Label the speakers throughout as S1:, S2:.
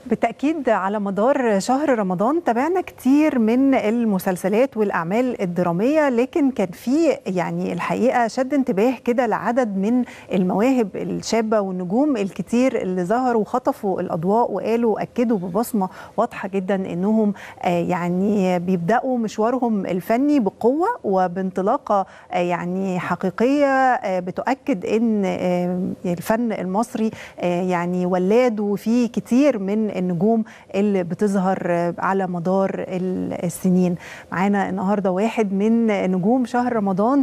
S1: بالتأكيد على مدار شهر رمضان تابعنا كتير من المسلسلات والأعمال الدرامية لكن كان في يعني الحقيقة شد انتباه كده لعدد من المواهب الشابة والنجوم الكتير اللي ظهروا وخطفوا الأضواء وقالوا أكدوا ببصمة واضحة جدا إنهم يعني بيبدأوا مشوارهم الفني بقوة وبانطلاقة يعني حقيقية بتؤكد إن الفن المصري يعني ولاد وفيه كتير من النجوم اللي بتظهر على مدار السنين معانا النهارده واحد من نجوم شهر رمضان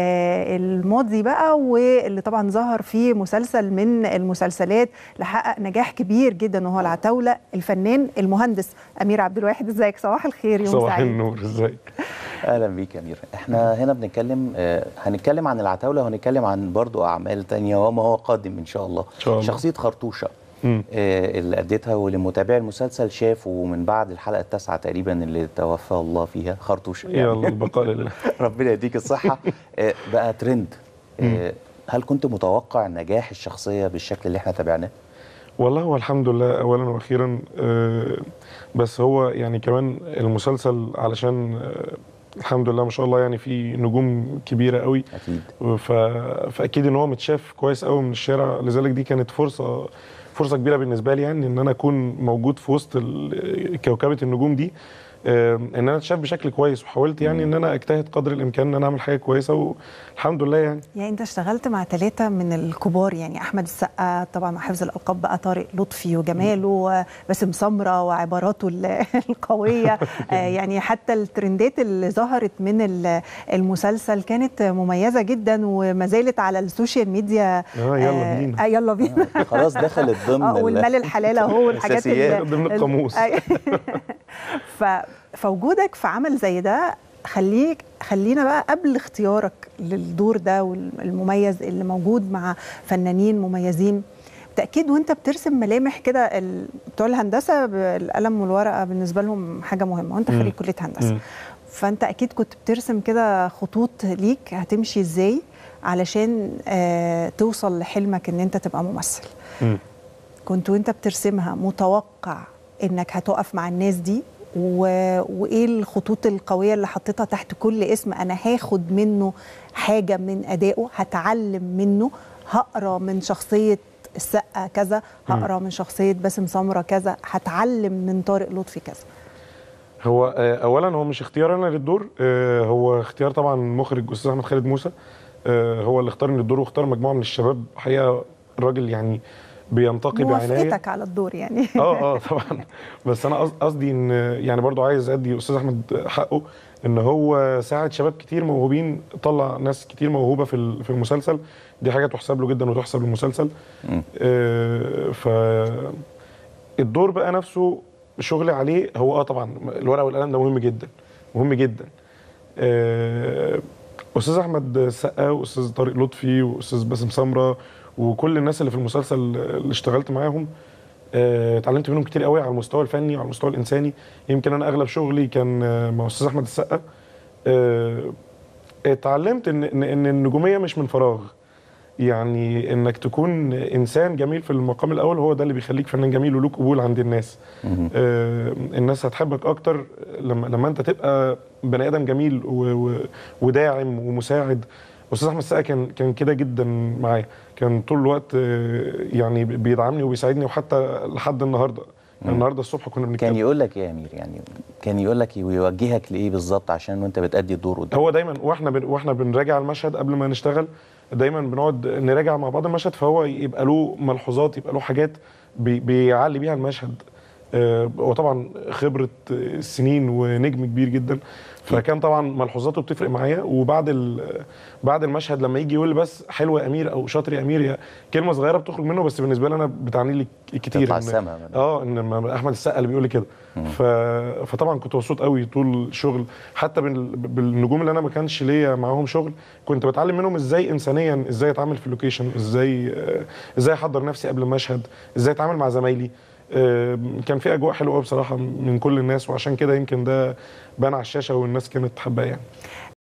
S1: الماضي بقى واللي طبعا ظهر في مسلسل من المسلسلات اللي حقق نجاح كبير جدا وهو العتاوله الفنان المهندس امير عبد الواحد ازيك صباح الخير يوم
S2: صباح
S1: سعيد
S2: النور ازيك
S3: اهلا بيك يا امير احنا هنا بنتكلم آه، هنتكلم عن العتاوله وهنتكلم عن برضو اعمال تانية وما هو قادم ان شاء الله
S2: إن شاء الله.
S3: شخصيه خرطوشه
S2: مم.
S3: آه، اللي اديتها والمتابعي المسلسل شافوا من بعد الحلقه التاسعه تقريبا اللي توفى الله فيها خرطوشه
S2: يلا البقاء لله
S3: ربنا يديك الصحه آه، بقى ترند آه، هل كنت متوقع نجاح الشخصيه بالشكل اللي احنا تابعناه
S2: والله هو الحمد لله اولا واخيرا آه، بس هو يعني كمان المسلسل علشان آه، الحمد لله ما شاء الله يعني في نجوم كبيره قوي
S3: اكيد
S2: ف... فاكيد ان هو متشاف كويس قوي من الشارع لذلك دي كانت فرصه فرصه كبيره بالنسبه لي يعني ان انا اكون موجود في وسط ال- كوكبه النجوم دي آه، ان انا اتشاف بشكل كويس وحاولت يعني ان انا اجتهد قدر الامكان ان انا اعمل حاجه كويسه والحمد لله يعني
S1: يعني انت اشتغلت مع ثلاثة من الكبار يعني احمد السقا طبعا مع حفظ الالقاب بقى طارق لطفي وجماله وباسم سمرة وعباراته ال- القوية آه، يعني حتى الترندات اللي ظهرت من ال- المسلسل كانت مميزة جدا وما زالت على السوشيال ميديا
S2: اه يلا بينا
S1: آه يلا بينا
S3: آه، خلاص دخلت ضمن
S1: اه
S3: ال-
S1: والمال الحلال اهو والحاجات
S3: الأساسيات.
S1: ال-
S2: ضمن
S1: ال-
S2: القاموس.
S1: أي- ف فوجودك في عمل زي ده خليك خلينا بقى قبل اختيارك للدور ده والمميز اللي موجود مع فنانين مميزين بالتاكيد وانت بترسم ملامح كده ال- بتوع الهندسه بالقلم والورقه بالنسبه لهم حاجه مهمه وانت
S2: مم.
S1: خريج كليه هندسه
S2: مم.
S1: فانت اكيد كنت بترسم كده خطوط ليك هتمشي ازاي علشان آه توصل لحلمك ان انت تبقى ممثل
S2: مم.
S1: كنت وانت بترسمها متوقع انك هتقف مع الناس دي و... وايه الخطوط القويه اللي حطيتها تحت كل اسم انا هاخد منه حاجه من ادائه هتعلم منه هقرا من شخصيه السقا كذا هقرا من شخصيه باسم سمره كذا هتعلم من طارق لطفي كذا
S2: هو آه، اولا هو مش اختيار انا للدور آه، هو اختيار طبعا مخرج استاذ احمد خالد موسى آه، هو اللي اختارني للدور واختار مجموعه من الشباب حقيقه الراجل يعني بينتقي بعنايه
S1: موافقتك على الدور يعني
S2: اه اه طبعا بس انا قص- قصدي ان يعني برضو عايز ادي استاذ احمد حقه ان هو ساعد شباب كتير موهوبين طلع ناس كتير موهوبه في ال- في المسلسل دي حاجه تحسب له جدا وتحسب للمسلسل
S3: مم.
S2: آه ف الدور بقى نفسه شغلي عليه هو اه طبعا الورقه والقلم ده مهم جدا مهم جدا آه، استاذ احمد السقا واستاذ طارق لطفي واستاذ باسم سمره وكل الناس اللي في المسلسل اللي اشتغلت معاهم آه، اتعلمت منهم كتير قوي على المستوى الفني وعلى المستوى الانساني يمكن انا اغلب شغلي كان آه، مع استاذ احمد السقا آه، اتعلمت ان ان إن النجوميه مش من فراغ يعني انك تكون انسان جميل في المقام الاول هو ده اللي بيخليك فنان جميل وله قبول عند الناس
S3: مهم.
S2: آه، الناس هتحبك اكتر لما لما انت تبقى بني ادم جميل و- و- وداعم ومساعد استاذ احمد السقا كان كان كده جدا معايا كان طول الوقت آه، يعني بيدعمني وبيساعدني وحتى لحد النهارده يعني النهارده الصبح كنا
S3: كان
S2: بنتكلم
S3: يقول لك ايه يا امير يعني كان يقول لك ويوجهك لايه بالظبط عشان وانت بتأدي الدور قدام
S2: هو دايما واحنا بن واحنا بنراجع المشهد قبل ما نشتغل دايما بنقعد نراجع مع بعض المشهد فهو يبقى له ملحوظات يبقى له حاجات بي بيعلي بيها المشهد آه، هو طبعا خبره آه، سنين ونجم كبير جدا فكان طبعا ملحوظاته بتفرق معايا وبعد ال- بعد المشهد لما يجي يقول لي بس حلو يا امير او شاطر يا امير هي كلمه صغيره بتخرج منه بس بالنسبه لي انا بتعني لي كتير
S3: تطلع
S2: إن-
S3: السما من-
S2: اه ان ما- احمد السقا اللي بيقول لي كده ف... فطبعا كنت مبسوط قوي طول الشغل حتى بال... بالنجوم اللي انا ما كانش ليا معاهم شغل كنت بتعلم منهم ازاي انسانيا ازاي اتعامل في اللوكيشن ازاي آه، ازاي احضر نفسي قبل المشهد ازاي اتعامل مع زمايلي آه، كان في اجواء حلوه قوي بصراحه من كل الناس وعشان كده يمكن ده بان على الشاشه والناس كانت حباه يعني